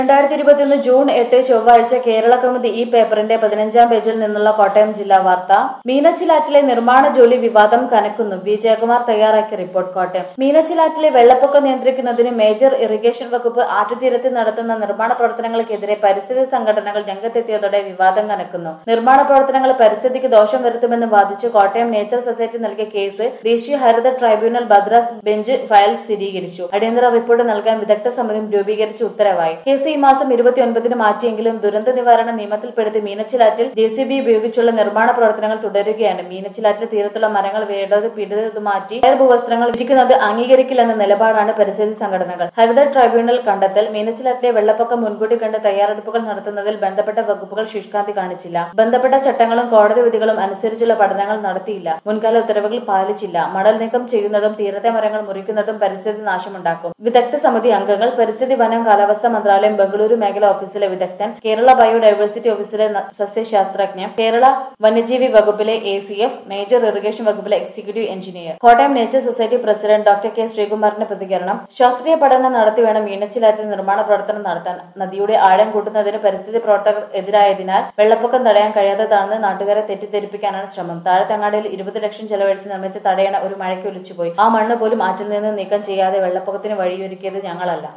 രണ്ടായിരത്തി ഇരുപത്തിയൊന്ന് ജൂൺ എട്ട് ചൊവ്വാഴ്ച കേരള കൗമുദി ഈ പേപ്പറിന്റെ പതിനഞ്ചാം പേജിൽ നിന്നുള്ള കോട്ടയം ജില്ലാ വാർത്ത മീനച്ചിലാറ്റിലെ നിർമ്മാണ ജോലി വിവാദം കനക്കുന്നു വി ജയകുമാർ തയ്യാറാക്കിയ റിപ്പോർട്ട് കോട്ടയം മീനച്ചിലാറ്റിലെ വെള്ളപ്പൊക്കം നിയന്ത്രിക്കുന്നതിന് മേജർ ഇറിഗേഷൻ വകുപ്പ് ആറ്റുതീരത്ത് നടത്തുന്ന നിർമ്മാണ പ്രവർത്തനങ്ങൾക്കെതിരെ പരിസ്ഥിതി സംഘടനകൾ രംഗത്തെത്തിയതോടെ വിവാദം കനക്കുന്നു നിർമ്മാണ പ്രവർത്തനങ്ങൾ പരിസ്ഥിതിക്ക് ദോഷം വരുത്തുമെന്ന് വാദിച്ച് കോട്ടയം നേച്ചർ സൊസൈറ്റി നൽകിയ കേസ് ദേശീയ ഹരിത ട്രൈബ്യൂണൽ ഭദ്രാസ് ബെഞ്ച് ഫയൽ സ്ഥിരീകരിച്ചു അടിയന്തര റിപ്പോർട്ട് നൽകാൻ വിദഗ്ധ സമിതി രൂപീകരിച്ച് ഉത്തരവായി കേസ് ഈ മാസം ഇരുപത്തിയൊൻപതിന് മാറ്റിയെങ്കിലും ദുരന്ത നിവാരണ നിയമത്തിൽപ്പെടുത്തി മീനച്ചിലാറ്റിൽ ജെ സി ബി ഉപയോഗിച്ചുള്ള നിർമ്മാണ പ്രവർത്തനങ്ങൾ തുടരുകയാണ് മീനച്ചിലാറ്റിൽ തീരത്തുള്ള മരങ്ങൾ വേണ്ടത് പിടിത് മാറ്റി കയർ ഭൂവസ്ത്രങ്ങൾ വിരിക്കുന്നത് അംഗീകരിക്കില്ലെന്ന നിലപാടാണ് പരിസ്ഥിതി സംഘടനകൾ ഹരിത ട്രൈബ്യൂണൽ കണ്ടെത്തൽ മീനച്ചിലാറ്റിലെ വെള്ളപ്പൊക്കം മുൻകൂട്ടി കണ്ട് തയ്യാറെടുപ്പുകൾ നടത്തുന്നതിൽ ബന്ധപ്പെട്ട വകുപ്പുകൾ ശുഷ്കാന്തി കാണിച്ചില്ല ബന്ധപ്പെട്ട ചട്ടങ്ങളും കോടതി വിധികളും അനുസരിച്ചുള്ള പഠനങ്ങൾ നടത്തിയില്ല മുൻകാല ഉത്തരവുകൾ പാലിച്ചില്ല മണൽ നീക്കം ചെയ്യുന്നതും തീരത്തെ മരങ്ങൾ മുറിക്കുന്നതും പരിസ്ഥിതി നാശമുണ്ടാക്കും വിദഗ്ധ സമിതി അംഗങ്ങൾ പരിസ്ഥിതി വനം കാലാവസ്ഥാ മന്ത്രാലയം ബംഗളൂരു മേഖല ഓഫീസിലെ വിദഗ്ധൻ കേരള ബയോഡൈവേഴ്സിറ്റി ഓഫീസിലെ ന- സസ്യശാസ്ത്രജ്ഞൻ കേരള വന്യജീവി വകുപ്പിലെ A C F major irrigation വകുപ്പിലെ executive engineer Kottayam nature society president doctor K ശ്രീകുമാറിന്റെ പ്രതികരണം ശാസ്ത്രീയ പഠനം നടത്തി വേണം മീനച്ചിലാറ്റിൽ നിർമ്മാണ പ്രവർത്തനം നടത്താൻ നദിയുടെ ആഴം കൂട്ടുന്നതിന് പരിസ്ഥിതി പ്രവർത്തകർ എതിരായതിനാൽ വെള്ളപ്പൊക്കം തടയാൻ കഴിയാത്തതാണെന്ന് നാട്ടുകാരെ തെറ്റിദ്ധരിപ്പിക്കാനാണ് ശ്രമം താഴത്തങ്ങാടിയിൽ ഇരുപത് ലക്ഷം ചെലവഴിച്ച് നിർമ്മിച്ച തടയണ ഒരു മഴയ്ക്ക് ഒലിച്ചുപോയി ആ മണ്ണ് പോലും ആറ്റിൽ നിന്ന് നീക്കം ചെയ്യാതെ വെള്ളപ്പൊക്കത്തിന് വഴിയൊരുക്കിയത് ഞങ്ങളല്ല